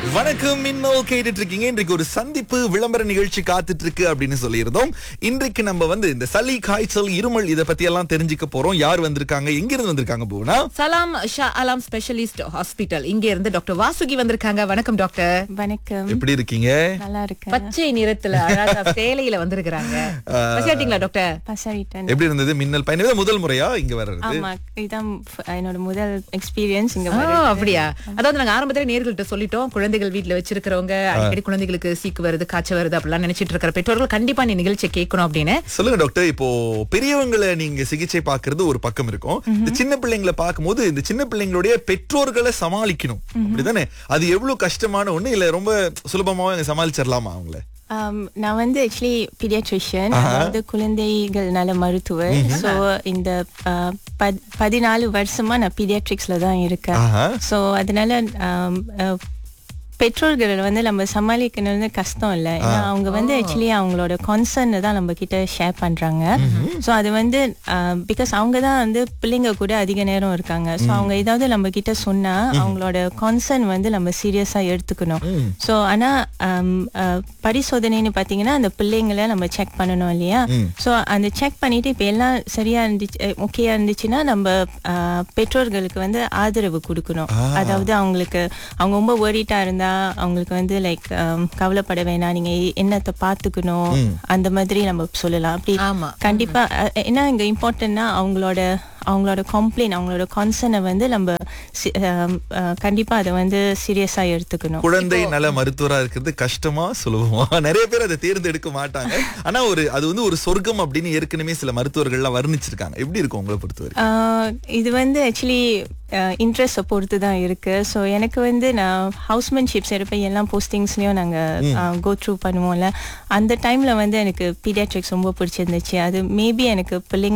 வணக்கம் மின்னல் கேட்டுட்டு இருக்கீங்க இன்றைக்கு ஒரு சந்திப்பு விளம்பர நிகழ்ச்சி காத்துட்டு இருக்கு அப்படின்னு சொல்லியிருந்தோம் இன்றைக்கு நம்ம வந்து இந்த சளி காய்ச்சல் இருமல் இத பத்தி எல்லாம் தெரிஞ்சுக்க போறோம் யார் வந்திருக்காங்க எங்க இருந்து வந்திருக்காங்க போனா சலாம் ஷா அலாம் ஸ்பெஷலிஸ்ட் ஹாஸ்பிட்டல் இங்க இருந்து டாக்டர் வாசுகி வந்திருக்காங்க வணக்கம் டாக்டர் வணக்கம் எப்படி இருக்கீங்க நல்லா இருக்கேன் பச்சை நிறத்துல அழகா சேலையில வந்திருக்கிறாங்க பசியாட்டிங்களா டாக்டர் பசாரிட்டன் எப்படி இருந்தது மின்னல் பயணம் இது முதல் முறையா இங்க வர்றது ஆமா இதான் ஃப- என்னோட முதல் எக்ஸ்பீரியன்ஸ் இங்க ஆ, வர்றது. அப்படியா அதாவது நாங்க ஆரம்பத்துல நேர்கள்ட்ட சொல்லிட்டோம் குழந்தைகள் வீட்ல வச்சிருக்கிறவங்க அடிக்கடி குழந்தைகளுக்கு சீக்கு வருது காய்ச்சல் வருது அப்படிலாம் நினைச்சிட்டு இருக்கிற பெற்றோர்கள் கண்டிப்பா நீ நிகழ்ச்சியை கேட்கணும் அப்படின்னு சொல்லுங்க டாக்டர் இப்போ பெரியவங்களை நீங்க சிகிச்சை பார்க்கிறது ஒரு பக்கம் இருக்கும் இந்த சின்ன பிள்ளைங்களை பார்க்கும்போது இந்த சின்ன பிள்ளைங்களுடைய பெற்றோர்களை சமாளிக்கணும் அப்படிதானே அது எவ்வளவு கஷ்டமான ஒண்ணு இல்ல ரொம்ப சுலபமாவே சமாளிச்சிடலாமா அவங்கள Um, நான் வந்து ஆக்சுவலி பீடியாட்ரிஷியன் அதாவது குழந்தைகள் நல மருத்துவர் ஸோ இந்த uh, பத்- பதினாலு வருஷமா நான் பீடியாட்ரிக்ஸ்ல தான் இருக்கேன் ஆஹா. ஸோ அதனால um, uh, பெற்றோர்கள் வந்து நம்ம சமாளிக்கணும்னு கஷ்டம் இல்லை ஏன்னா அவங்க வந்து ஆக்சுவலி அவங்களோட கான்சர்ன் தான் நம்ம கிட்ட ஷேர் பண்றாங்க ஸோ அது வந்து பிகாஸ் அவங்க தான் வந்து பிள்ளைங்க கூட அதிக நேரம் இருக்காங்க ஸோ அவங்க ஏதாவது நம்ம கிட்ட சொன்னா அவங்களோட கான்சர்ன் வந்து நம்ம சீரியஸா எடுத்துக்கணும் ஸோ ஆனா um, uh, பரிசோதனைன்னு பாத்தீங்கன்னா அந்த பிள்ளைங்களை நம்ம செக் பண்ணணும் இல்லையா ஸோ அந்த செக் பண்ணிட்டு இப்போ எல்லாம் சரியா இருந்துச்சு ஓகேயா இருந்துச்சுன்னா நம்ம uh, பெற்றோர்களுக்கு வந்து ஆதரவு கொடுக்கணும் அதாவது அவங்களுக்கு அவங்க ரொம்ப ஓடிட்டா இருந்தா அவங்களுக்கு வந்து லைக் கவலைப்பட வேணாம் நீங்க என்னத்தை பாத்துக்கணும் அந்த மாதிரி நம்ம சொல்லலாம் அப்படி ஆமா. கண்டிப்பா அஹ், என்ன இங்க இம்பார்ட்டன்ட்னா அவங்களோட அவங்களோட கம்ப்ளைண்ட் அவங்களோட கான்சர்னை வந்து நம்ம சி- அஹ், அஹ், கண்டிப்பா அதை வந்து சீரியஸா எடுத்துக்கணும் குழந்தை நல மருத்துவரா இருக்கிறது கஷ்டமா சுலபமா நிறைய பேர் அதை தேர்ந்தெடுக்க மாட்டாங்க ஆனா ஒரு அது வந்து ஒரு சொர்க்கம் அப்படின்னு ஏற்கனவே சில மருத்துவர்கள்லாம் வர்ணிச்சிருக்காங்க எப்படி இருக்கும் உங்களை பொறுத்தவரை ஆஹ் இது வந்து ஆக்சுவலி இன்ட்ரெஸ்ட்டை பொறுத்து தான் இருக்கு ஸோ எனக்கு வந்து நான் ஹவுஸ்மேன்ஷிப்ஸ் இருப்பேன் எல்லா போஸ்டிங்ஸ்லையும் நாங்கள் கோ த்ரூ பண்ணுவோம்ல அந்த டைமில் வந்து எனக்கு பீடியாட்ரிக்ஸ் ரொம்ப பிடிச்சிருந்துச்சு அது மேபி எனக்கு பிள்ளைங்க